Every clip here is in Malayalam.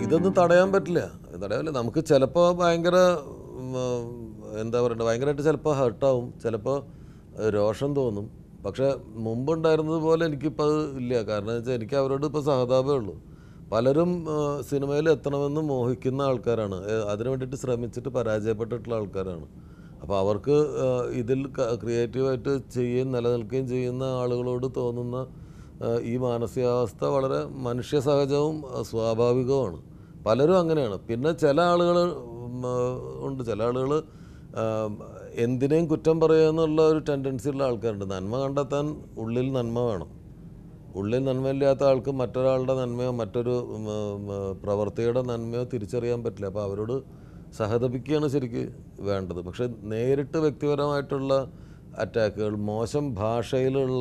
ഇതൊന്നും തടയാൻ പറ്റില്ല തടയാൻ നമുക്ക് ചിലപ്പോൾ ഭയങ്കര ഉം, എന്താ പറയണ്ടത് ഭയങ്കരമായിട്ട് ചിലപ്പോൾ ഹർട്ടാവും ചിലപ്പോൾ രോഷം തോന്നും പക്ഷേ മുമ്പുണ്ടായിരുന്നത് പോലെ എനിക്കിപ്പോൾ അത് ഇല്ല കാരണം എന്ന് വെച്ചാൽ എനിക്ക് അവരോട് ഇപ്പോൾ സഹതാപമേ ഉള്ളൂ പലരും ആ, സിനിമയിൽ എത്തണമെന്ന് മോഹിക്കുന്ന ആൾക്കാരാണ് ഏ, അതിനു വേണ്ടിയിട്ട് ശ്രമിച്ചിട്ട് പരാജയപ്പെട്ടിട്ടുള്ള ആൾക്കാരാണ് അപ്പോൾ അവർക്ക് ആ, ഇതിൽ ക്രിയേറ്റീവായിട്ട് ചെയ്യുകയും നിലനിൽക്കുകയും ചെയ്യുന്ന ആളുകളോട് തോന്നുന്ന ആ, ഈ മാനസികാവസ്ഥ വളരെ മനുഷ്യ സഹജവും ആ, സ്വാഭാവികവുമാണ് പലരും അങ്ങനെയാണ് പിന്നെ ചില ആളുകൾ ഉണ്ട് ചില ആളുകൾ എന്തിനേയും കുറ്റം പറയുക എന്നുള്ള ഒരു ടെൻഡൻസി ഉള്ള ആൾക്കാരുണ്ട് നന്മ കണ്ടെത്താൻ ഉള്ളിൽ നന്മ വേണം ഉള്ളിൽ നന്മയില്ലാത്ത ആൾക്ക് മറ്റൊരാളുടെ നന്മയോ മറ്റൊരു ഉം, ഉം, പ്രവൃത്തിയുടെ നന്മയോ തിരിച്ചറിയാൻ പറ്റില്ല അപ്പോൾ അവരോട് സഹതപിക്കുകയാണ് ശരിക്ക് വേണ്ടത് പക്ഷെ നേരിട്ട് വ്യക്തിപരമായിട്ടുള്ള അറ്റാക്കുകൾ മോശം ഭാഷയിലുള്ള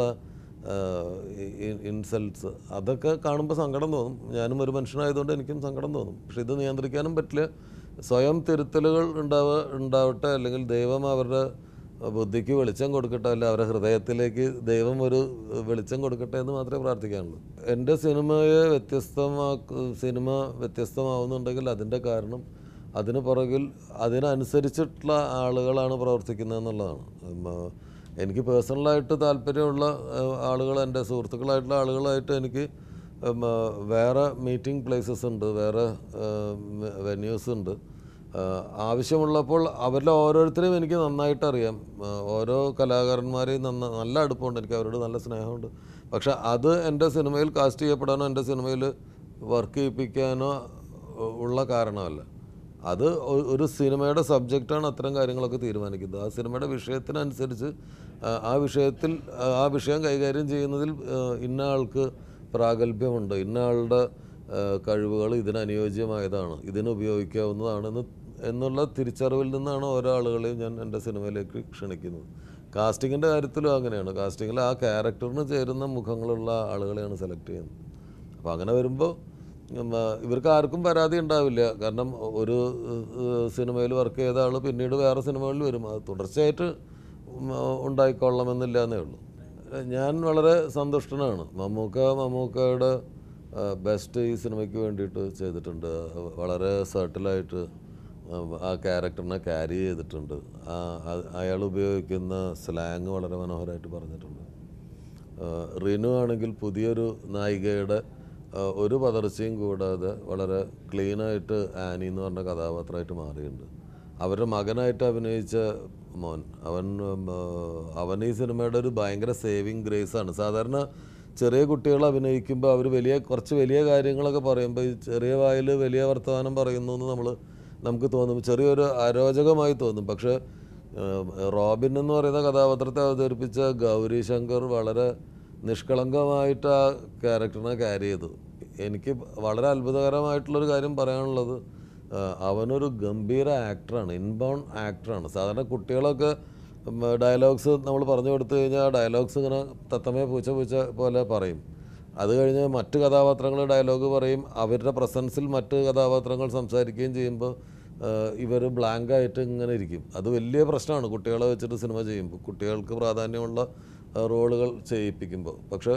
ഇൻസൾട്ട്സ് അതൊക്കെ കാണുമ്പോൾ സങ്കടം തോന്നും ഞാനും ഒരു മനുഷ്യനായതുകൊണ്ട് എനിക്കും സങ്കടം തോന്നും പക്ഷെ ഇത് നിയന്ത്രിക്കാനും പറ്റില്ല സ്വയം തിരുത്തലുകൾ ഉണ്ടാവുക ഉണ്ടാവട്ടെ അല്ലെങ്കിൽ ദൈവം അവരുടെ ബുദ്ധിക്ക് വെളിച്ചം കൊടുക്കട്ടെ അല്ല അവരുടെ ഹൃദയത്തിലേക്ക് ദൈവം ഒരു വെളിച്ചം കൊടുക്കട്ടെ എന്ന് മാത്രമേ പ്രാർത്ഥിക്കാനുള്ളൂ എൻ്റെ സിനിമയെ വ്യത്യസ്തമാക്കു സിനിമ വ്യത്യസ്തമാവുന്നുണ്ടെങ്കിൽ അതിൻ്റെ കാരണം അതിന് പുറകിൽ അതിനനുസരിച്ചിട്ടുള്ള ആളുകളാണ് പ്രവർത്തിക്കുന്നത് എന്നുള്ളതാണ് ഉം, ആ, എനിക്ക് പേഴ്സണലായിട്ട് താല്പര്യമുള്ള ആ, ആളുകൾ എൻ്റെ സുഹൃത്തുക്കളായിട്ടുള്ള ആളുകളായിട്ട് എനിക്ക് ഉം, ആ, വേറെ മീറ്റിംഗ് പ്ലേസസ് ഉണ്ട് വേറെ വെന്യൂസ് ഉണ്ട് ആ, ആവശ്യമുള്ളപ്പോൾ അവരിൽ ഓരോരുത്തരെയും എനിക്ക് നന്നായിട്ട് അറിയാം ആ, ഓരോ കലാകാരന്മാരെയും നന്ന നല്ല അടുപ്പമുണ്ട് എനിക്ക് അവരോട് നല്ല സ്നേഹമുണ്ട് പക്ഷെ അത് എൻ്റെ സിനിമയിൽ കാസ്റ്റ് ചെയ്യപ്പെടാനോ എൻ്റെ സിനിമയിൽ വർക്ക് ചെയ്യിപ്പിക്കാനോ ഉള്ള കാരണമല്ല അത് ഒ- ഒരു സിനിമയുടെ സബ്ജക്റ്റാണ് അത്തരം കാര്യങ്ങളൊക്കെ തീരുമാനിക്കുന്നത് ആ സിനിമയുടെ വിഷയത്തിനനുസരിച്ച് ആ, ആ വിഷയത്തിൽ ആ, ആ വിഷയം കൈകാര്യം ചെയ്യുന്നതിൽ ആ, ഇന്ന ആൾക്ക് പ്രാഗൽഭ്യമുണ്ട് ഇന്ന ആളുടെ കഴിവുകൾ ഇതിന് അനുയോജ്യമായതാണ് ഇതിന് ഉപയോഗിക്കാവുന്നതാണെന്ന് എന്നുള്ള തിരിച്ചറിവിൽ നിന്നാണ് ഓരോ ആളുകളെയും ഞാൻ എൻ്റെ സിനിമയിലേക്ക് ക്ഷണിക്കുന്നത് കാസ്റ്റിങ്ങിൻ്റെ കാര്യത്തിലും അങ്ങനെയാണ് കാസ്റ്റിങ്ങിൽ ആ ക്യാരക്ടറിന് ചേരുന്ന മുഖങ്ങളുള്ള ആളുകളെയാണ് സെലക്ട് ചെയ്യുന്നത് അപ്പോൾ അങ്ങനെ വരുമ്പോൾ ഉം, ആ, ഇവർക്ക് ആർക്കും പരാതി ഉണ്ടാവില്ല കാരണം ഒരു സിനിമയിൽ വർക്ക് ചെയ്ത ആൾ പിന്നീട് വേറെ സിനിമകളിൽ വരും അത് തുടർച്ചയായിട്ട് ഉം, ആ, ഉണ്ടായിക്കൊള്ളണമെന്നില്ല എന്നേ ഉള്ളൂ ഞാൻ വളരെ സന്തുഷ്ടനാണ് മമ്മൂക്ക മമ്മൂക്കയുടെ ബെസ്റ്റ് ഈ സിനിമയ്ക്ക് വേണ്ടിയിട്ട് ചെയ്തിട്ടുണ്ട് വളരെ സർട്ടിലായിട്ട് ആ ക്യാരക്ടറിനെ ക്യാരി ചെയ്തിട്ടുണ്ട് ആ അയാൾ ഉപയോഗിക്കുന്ന സ്ലാങ് വളരെ മനോഹരമായിട്ട് പറഞ്ഞിട്ടുണ്ട് ആഹ് റിനു ആണെങ്കിൽ പുതിയൊരു നായികയുടെ ആഹ് ഒരു പതർച്ചയും കൂടാതെ വളരെ ക്ലീനായിട്ട് ആനി എന്ന് പറഞ്ഞ കഥാപാത്രമായിട്ട് മാറിയിട്ടുണ്ട് അവരുടെ മകനായിട്ട് അഭിനയിച്ച മോൻ അവൻ ഉം, ആഹ് അവൻ ഈ സിനിമയുടെ ഒരു ഭയങ്കര സേവിങ് ഗ്രേസ് ആണ് സാധാരണ ചെറിയ കുട്ടികൾ അഭിനയിക്കുമ്പോൾ അവർ വലിയ കുറച്ച് വലിയ കാര്യങ്ങളൊക്കെ പറയുമ്പോൾ ഈ ചെറിയ വായിൽ വലിയ വർത്തമാനം പറയുന്നു എന്ന് നമ്മൾ നമുക്ക് തോന്നും ചെറിയൊരു അരോചകമായി തോന്നും പക്ഷേ ഏഹ് റോബിൻ എന്ന് പറയുന്ന കഥാപാത്രത്തെ അവതരിപ്പിച്ച ഗൗരി ശങ്കർ വളരെ നിഷ്കളങ്കമായിട്ട് ആ ക്യാരക്ടറിനെ ക്യാരി ചെയ്തു എനിക്ക് വളരെ അത്ഭുതകരമായിട്ടുള്ളൊരു കാര്യം പറയാനുള്ളത് ഏഹ് അവനൊരു ഗംഭീര ആക്ടറാണ് ഇൻബോൺ ആക്ടറാണ് സാധാരണ കുട്ടികളൊക്കെ ഡയലോഗ്സ് നമ്മൾ പറഞ്ഞു കൊടുത്തു കഴിഞ്ഞാൽ ഡയലോഗ്സ് ഇങ്ങനെ തത്തമേ പൂച്ച പൂച്ച പോലെ പറയും അത് കഴിഞ്ഞ് മറ്റ് കഥാപാത്രങ്ങൾ ഡയലോഗ് പറയും അവരുടെ പ്രസൻസിൽ മറ്റ് കഥാപാത്രങ്ങൾ സംസാരിക്കുകയും ചെയ്യുമ്പോൾ ഇവർ ബ്ലാങ്ക് ആയിട്ട് ഇങ്ങനെ ഇരിക്കും അത് വലിയ പ്രശ്നമാണ് കുട്ടികളെ വെച്ചിട്ട് സിനിമ ചെയ്യുമ്പോൾ കുട്ടികൾക്ക് പ്രാധാന്യമുള്ള റോളുകൾ ചെയ്യിപ്പിക്കുമ്പോൾ പക്ഷേ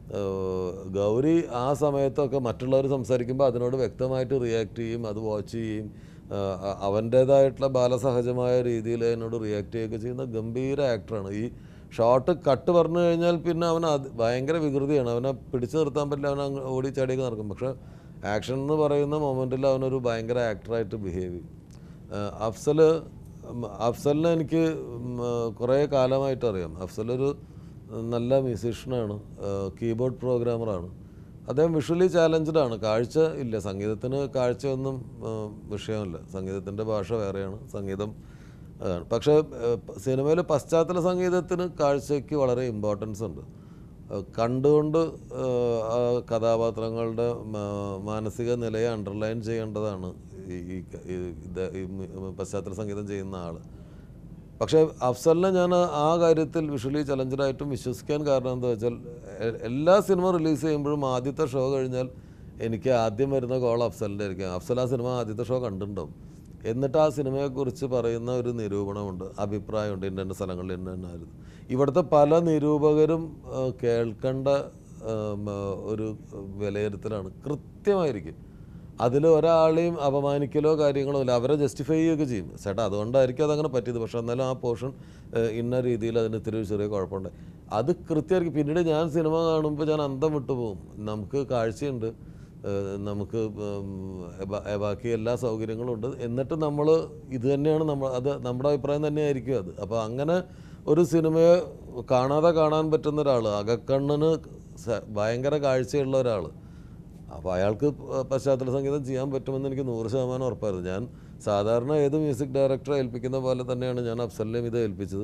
ഏഹ്, ഗൗരി ആ സമയത്തൊക്കെ മറ്റുള്ളവർ സംസാരിക്കുമ്പോൾ അതിനോട് വ്യക്തമായിട്ട് റിയാക്ട് ചെയ്യും അത് വാച്ച് ചെയ്യും ഏഹ്, അവൻ്റേതായിട്ടുള്ള ബാലസഹജമായ രീതിയിൽ അതിനോട് റിയാക്ട് ചെയ്യുകയൊക്കെ ചെയ്യുന്ന ഗംഭീര ആക്ടറാണ് ഈ ഷോട്ട് കട്ട് പറഞ്ഞു കഴിഞ്ഞാൽ പിന്നെ അവൻ അത് ഭയങ്കര വികൃതിയാണ് അവനെ പിടിച്ചു നിർത്താൻ പറ്റില്ല അവൻ അങ്ങ് ഓടി ചാടിയൊക്കെ നടക്കും പക്ഷേ ആക്ഷൻ എന്ന് പറയുന്ന മൊമെൻറ്റിൽ അവനൊരു ഭയങ്കര ആക്ടറായിട്ട് ബിഹേവ് ചെയ്യും ഏഹ് അഫ്സൽ ഉം, അഫ്സലിനെ എനിക്ക് ഉം, കുറേ കാലമായിട്ട് അറിയാം അഫ്സലൊരു നല്ല മ്യൂസീഷ്യനാണ് കീബോർഡ് പ്രോഗ്രാമറാണ് അദ്ദേഹം വിഷ്വലി ചാലഞ്ച്ഡ് ആണ് കാഴ്ച ഇല്ല സംഗീതത്തിന് കാഴ്ചയൊന്നും ഏഹ്, വിഷയമല്ല സംഗീതത്തിൻ്റെ ഭാഷ വേറെയാണ് സംഗീതം അതാണ് പക്ഷേ സിനിമയിൽ പശ്ചാത്തല സംഗീതത്തിന് കാഴ്ചയ്ക്ക് വളരെ ഇമ്പോർട്ടൻസ് ഉണ്ട് ഏഹ് കണ്ടുകൊണ്ട് ഏഹ് ആ കഥാപാത്രങ്ങളുടെ മാ- മാനസിക നിലയെ അണ്ടർലൈൻ ചെയ്യേണ്ടതാണ് ഈ ഈ ക- ഈ ഇത് ഈ മ- പശ്ചാത്തല സംഗീതം ചെയ്യുന്ന ആൾ പക്ഷേ അഫ്സലിനെ ഞാൻ ആ കാര്യത്തിൽ വിഷ്വലി ചലഞ്ചറായിട്ടും വിശ്വസിക്കാൻ കാരണം എന്താ വെച്ചാൽ എ- എല്ലാ സിനിമ റിലീസ് ചെയ്യുമ്പോഴും ആദ്യത്തെ ഷോ കഴിഞ്ഞാൽ എനിക്ക് ആദ്യം വരുന്ന കോൾ അഫ്സലിൻ്റെ ആയിരിക്കും അഫ്സൽ ആ സിനിമ ആദ്യത്തെ ഷോ കണ്ടിട്ടുണ്ടാവും എന്നിട്ട് ആ സിനിമയെക്കുറിച്ച് പറയുന്ന ഒരു നിരൂപണമുണ്ട് അഭിപ്രായമുണ്ട് ഇന്ന ഇന്ന സ്ഥലങ്ങളിൽ ഇന്ന ഇന്നായിരുന്നു ഇവിടുത്തെ പല നിരൂപകരും ആ, കേൾക്കേണ്ട ആ, മ, ഒരു വിലയിരുത്തലാണ് കൃത്യമായിരിക്കും അതിൽ ഒരാളെയും അപമാനിക്കലോ കാര്യങ്ങളോ ഇല്ല അവരെ ജസ്റ്റിഫൈ ചെയ്യുകയൊക്കെ ചെയ്യും ചേട്ടാ അതുകൊണ്ടായിരിക്കും അതങ്ങനെ പറ്റിയത് പക്ഷേ എന്നാലും ആ പോർഷൻ ഇന്ന രീതിയിൽ അതിന് ഇത്തിരി ഒരു ചെറിയ കുഴപ്പമുണ്ട് അത് കൃത്യമായിരിക്കും പിന്നീട് ഞാൻ സിനിമ കാണുമ്പോൾ ഞാൻ അന്തം വിട്ടു പോകും നമുക്ക് കാഴ്ചയുണ്ട് ഏഹ് നമുക്ക് ഉം, ബ- ബാക്കി എല്ലാ സൗകര്യങ്ങളും ഉണ്ട് എന്നിട്ട് നമ്മൾ ഇത് തന്നെയാണ് നമ്മൾ അത് നമ്മുടെ അഭിപ്രായം തന്നെയായിരിക്കും അത് അപ്പോൾ അങ്ങനെ ഒരു സിനിമയെ കാണാതെ കാണാൻ പറ്റുന്ന ഒരാൾ അകക്കണ്ണിന് സ- ഭയങ്കര കാഴ്ചയുള്ള ഒരാൾ അപ്പോൾ അയാൾക്ക് പ- പശ്ചാത്തല സംഗീതം ചെയ്യാൻ പറ്റുമെന്ന് എനിക്ക് നൂറ് ശതമാനം ഉറപ്പായിരുന്നു ഞാൻ സാധാരണ ഏത് മ്യൂസിക് ഡയറക്ടറെ ഏൽപ്പിക്കുന്ന പോലെ തന്നെയാണ് ഞാൻ അഫ്സലിനെയും ഇത് ഏൽപ്പിച്ചത്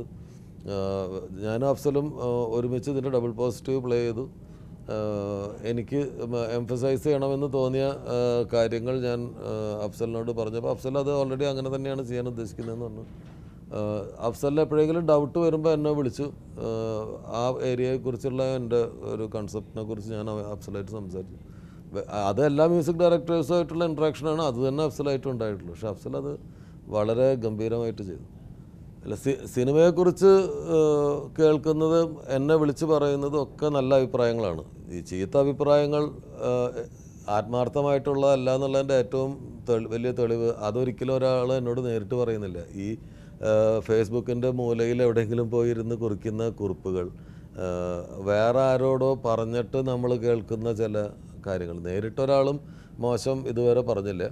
ആഹ് ഞാനും അഫ്സലും ആഹ് ഒരുമിച്ച് ഇതിൻ്റെ ഡബിൾ പോസിറ്റീവ് പ്ലേ ചെയ്തു ആഹ് എനിക്ക് എംഫസൈസ് ചെയ്യണമെന്ന് തോന്നിയ ആഹ് കാര്യങ്ങൾ ഞാൻ ആഹ് അഫ്സലിനോട് പറഞ്ഞപ്പോൾ അഫ്സൽ അത് ഓൾറെഡി അങ്ങനെ തന്നെയാണ് ചെയ്യാൻ ഉദ്ദേശിക്കുന്നതെന്ന് പറഞ്ഞു ആഹ് അഫ്സലിന് എപ്പോഴെങ്കിലും ഡൗട്ട് വരുമ്പോൾ എന്നെ വിളിച്ചു ആഹ് ആ ഏരിയയെക്കുറിച്ചുള്ള എൻ്റെ ഒരു കൺസെപ്റ്റിനെ കുറിച്ച് ഞാൻ അവ- അഫ്സലായിട്ട് സംസാരിച്ചു വെ- അത് എല്ലാ മ്യൂസിക് ഡയറക്ടേഴ്സുമായിട്ടുള്ള ഇൻട്രാക്ഷനാണ് അത് തന്നെ അഫ്സലായിട്ടും ഉണ്ടായിട്ടുള്ളൂ പക്ഷെ അഫ്സൽ അത് വളരെ ഗംഭീരമായിട്ട് ചെയ്തു അല്ല സി സിനിമയെക്കുറിച്ച് ഏഹ്, കേൾക്കുന്നത് എന്നെ വിളിച്ച് പറയുന്നതും ഒക്കെ നല്ല അഭിപ്രായങ്ങളാണ് ഈ ചീത്ത അഭിപ്രായങ്ങൾ ഏഹ്, ആത്മാർത്ഥമായിട്ടുള്ള അല്ല എന്നുള്ളതിൻ്റെ ഏറ്റവും തെളി വലിയ തെളിവ് അതൊരിക്കലും ഒരാൾ എന്നോട് നേരിട്ട് പറയുന്നില്ല ഈ ഏഹ്, ഫേസ്ബുക്കിൻ്റെ മൂലയിൽ എവിടെയെങ്കിലും പോയി ഇരുന്ന് കുറിക്കുന്ന കുറിപ്പുകൾ ഏഹ്, വേറെ ആരോടോ പറഞ്ഞിട്ട് നമ്മൾ കേൾക്കുന്ന ചില കാര്യങ്ങൾ നേരിട്ടൊരാളും മോശം ഇതുവരെ പറഞ്ഞില്ല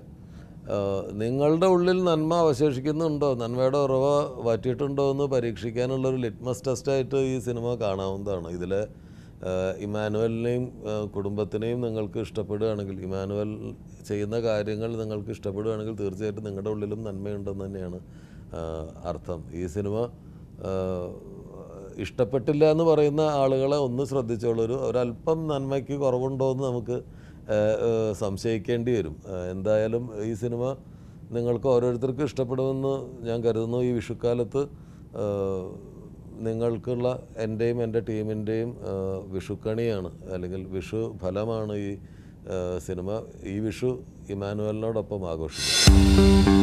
ആഹ് നിങ്ങളുടെ ഉള്ളിൽ നന്മ അവശേഷിക്കുന്നുണ്ടോ നന്മയുടെ ഉറവ വാറ്റിയിട്ടുണ്ടോ എന്ന് പരീക്ഷിക്കാനുള്ളൊരു ലിറ്റ്മസ് ടെസ്റ്റായിട്ട് ഈ സിനിമ കാണാവുന്നതാണ് ഇതിൽ ഇമാനുവലിനെയും ആഹ് കുടുംബത്തിനെയും നിങ്ങൾക്ക് ഇഷ്ടപ്പെടുകയാണെങ്കിൽ ഇമാനുവൽ ചെയ്യുന്ന കാര്യങ്ങൾ നിങ്ങൾക്ക് ഇഷ്ടപ്പെടുകയാണെങ്കിൽ തീർച്ചയായിട്ടും നിങ്ങളുടെ ഉള്ളിലും നന്മയുണ്ടെന്ന് തന്നെയാണ് ആഹ് അർത്ഥം ഈ സിനിമ ആഹ് ഇഷ്ടപ്പെട്ടില്ല എന്ന് പറയുന്ന ആളുകളെ ഒന്ന് ശ്രദ്ധിച്ചോളൂ ഒരു ഒരല്പം നന്മയ്ക്ക് കുറവുണ്ടോ എന്ന് നമുക്ക് ഏഹ്, ഏഹ്, സംശയിക്കേണ്ടി വരും ഏഹ്, എന്തായാലും ഈ സിനിമ നിങ്ങൾക്ക് ഓരോരുത്തർക്കും ഇഷ്ടപ്പെടുമെന്ന് ഞാൻ കരുതുന്നു ഈ വിഷുക്കാലത്ത് ഏഹ്, നിങ്ങൾക്കുള്ള എൻ്റെയും എൻ്റെ ടീമിൻ്റെയും ഏഹ്, വിഷുക്കണിയാണ് അല്ലെങ്കിൽ വിഷു ഫലമാണ് ഈ ഏഹ്, സിനിമ ഈ വിഷു ഇമാനുവലിനോടൊപ്പം ആഘോഷിക്കുന്നത്